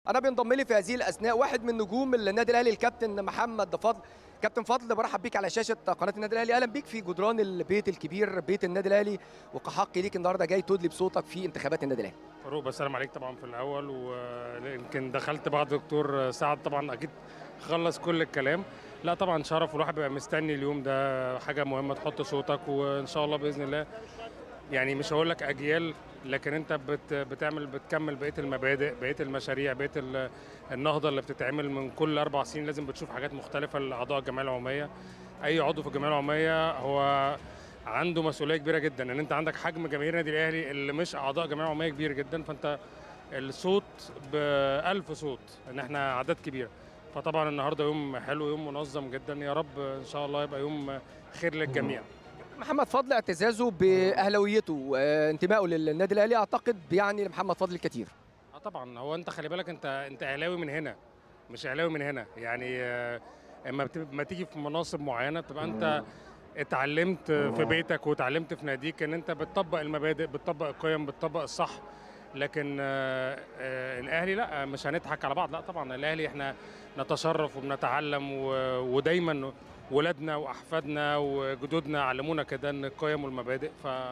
انا بينضم لي في هذه الاثناء واحد من نجوم النادي الاهلي الكابتن محمد فضل كابتن فضل برحب بيك على شاشه قناه النادي الاهلي اهلا بيك في جدران البيت الكبير بيت النادي الاهلي وكحق ليك النهارده جاي تدلي بصوتك في انتخابات النادي الاهلي فاروق بسلم عليك طبعا في الاول ويمكن دخلت بعد دكتور سعد طبعا اكيد خلص كل الكلام لا طبعا شرف والواحد بيبقى مستني اليوم ده حاجه مهمه تحط صوتك وان شاء الله باذن الله يعني مش هقول لك اجيال لكن انت بت بتعمل بتكمل بقيه المبادئ بقيه المشاريع بقيه ال- النهضه اللي بتتعمل من كل اربع سنين لازم بتشوف حاجات مختلفه لاعضاء الجمعيه العموميه اي عضو في الجمعيه العموميه هو عنده مسؤوليه كبيره جدا ان انت عندك حجم جماهير النادي الاهلي اللي مش اعضاء جمعيه عموميه كبير جدا فانت الصوت بألف صوت ان احنا اعداد كبيره فطبعا النهارده يوم حلو يوم منظم جدا يا رب ان شاء الله يبقى يوم خير للجميع محمد فضل اعتزازه باهلاويته وانتمائه للنادي الاهلي اعتقد بيعني لمحمد فضل الكثير اه طبعا هو انت خلي بالك انت انت اهلاوي من هنا مش اهلاوي من هنا يعني آه، اما بت- ما تيجي في مناصب معينه بتبقى انت اتعلمت في بيتك وتعلمت في ناديك ان انت بتطبق المبادئ بتطبق القيم بتطبق الصح لكن آه، آه، الاهلي لا مش هنضحك على بعض لا طبعا الاهلي احنا نتشرف وبنتعلم و- ودايما ولادنا واحفادنا وجدودنا علمونا كده ان القيم والمبادئ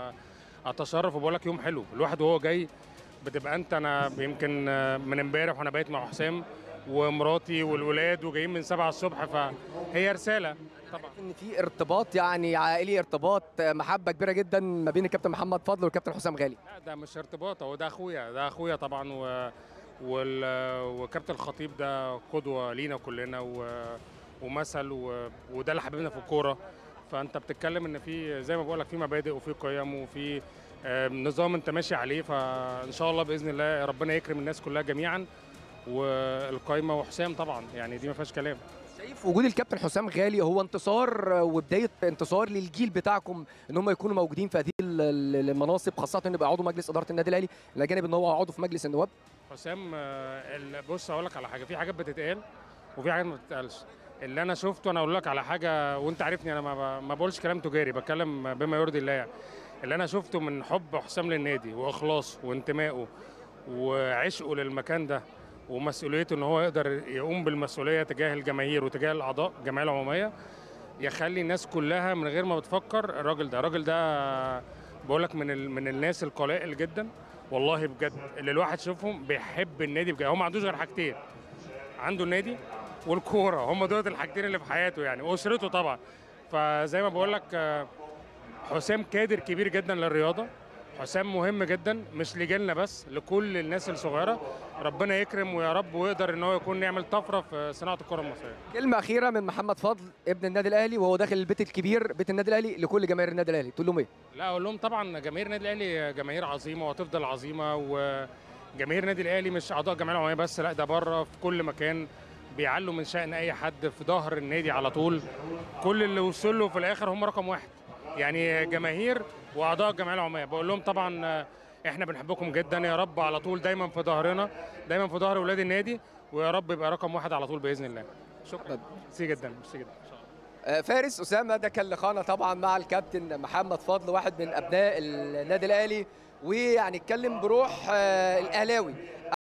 فاتشرف وبقول لك يوم حلو الواحد وهو جاي بتبقى انت انا يمكن من امبارح وانا بايت مع حسام ومراتي والولاد وجايين من 7 الصبح فهي رساله طبعا ان في ارتباط يعني عائلي ارتباط محبه كبيره جدا ما بين الكابتن محمد فضل والكابتن حسام غالي لا ده مش ارتباط هو ده اخويا ده اخويا طبعا و وال... وكابتن الخطيب ده قدوه لينا كلنا و... ومثل و... وده اللي حبيبنا في الكوره فانت بتتكلم ان في زي ما بقول لك في مبادئ وفي قيم وفي آه، نظام انت ماشي عليه فان شاء الله باذن الله ربنا يكرم الناس كلها جميعا والقايمه وحسام طبعا يعني دي ما فيهاش كلام شايف وجود الكابتن حسام غالي هو انتصار وبدايه انتصار للجيل بتاعكم ان هم يكونوا موجودين في هذه ال- ال- المناصب خاصه ان يبقى عضو مجلس اداره النادي الاهلي الى جانب ان هو عضو في مجلس النواب حسام آه، ال- بص اقول لك على حاجه في حاجات بتتقال وفي حاجات ما بتتقالش اللي انا شفته انا اقول لك على حاجه وانت عارفني انا ما, ب- ما بقولش كلام تجاري بتكلم بما يرضي الله يعني اللي انا شفته من حب حسام للنادي واخلاصه وانتمائه وعشقه للمكان ده ومسؤوليته ان هو يقدر يقوم بالمسؤوليه تجاه الجماهير وتجاه الاعضاء الجمعيه العموميه يخلي الناس كلها من غير ما بتفكر الراجل ده الراجل ده بقول لك من ال... من الناس القلائل جدا والله بجد اللي الواحد شوفهم بيحب النادي بجد هو ما عندوش غير حاجتين عنده النادي والكوره هم دول الحاجتين اللي في حياته يعني واسرته طبعا فزي ما بقول لك آه، حسام كادر كبير جدا للرياضه حسام مهم جدا مش لجيلنا بس لكل الناس الصغيره ربنا يكرم ويا رب ويقدر ان هو يكون يعمل طفره في صناعه الكره المصريه كلمه اخيره من محمد فضل ابن النادي الاهلي وهو داخل البيت الكبير بيت النادي الاهلي لكل جماهير النادي الاهلي تقول لهم ايه لا اقول لهم طبعا جماهير النادي الاهلي جماهير عظيمه وهتفضل عظيمه وجماهير النادي الاهلي مش اعضاء الجمعيه العموميه بس لا ده بره في كل مكان بيعلوا من شأن اي حد في ظهر النادي على طول كل اللي وصل له في الاخر هم رقم واحد يعني جماهير واعضاء الجمعيه العموميه بقول لهم طبعا آه، احنا بنحبكم جدا يا رب على طول دايما في ظهرنا دايما في ظهر اولاد النادي ويا رب يبقى رقم واحد على طول باذن الله شكرا ميرسي جدا ميرسي جدا إن شاء الله. آه، فارس اسامه ده كان لقاءنا طبعا مع الكابتن محمد فضل واحد من ابناء النادي الاهلي ويعني اتكلم بروح آه، الاهلاوي